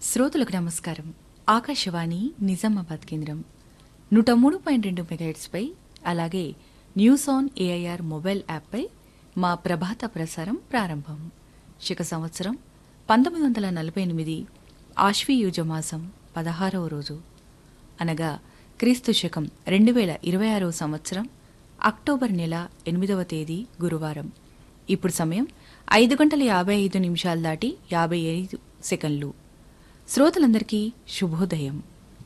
శ్రోతలకు నమస్కారం ఆకాశవాణి నిజామాబాద్ కేంద్రం నూట మూడు పాయింట్ రెండు మెగాహెట్స్పై అలాగే న్యూస్ ఆన్ ఏఐఆర్ మొబైల్ యాప్పై మా ప్రభాత ప్రసారం ప్రారంభం శక సంవత్సరం పంతొమ్మిది వందల నలభై ఎనిమిది ఆశ్వీయుజ మాసం పదహారవ రోజు అనగా క్రీస్తు శకం రెండు వేల ఇరవై ఆరవ సంవత్సరం అక్టోబర్ నెల ఎనిమిదవ తేదీ గురువారం ఇప్పుడు సమయం ఐదు గంటల యాభై ఐదు నిమిషాలు దాటి యాభై ఐదు సెకండ్లు శ్రోతలందరికీ శుభోదయం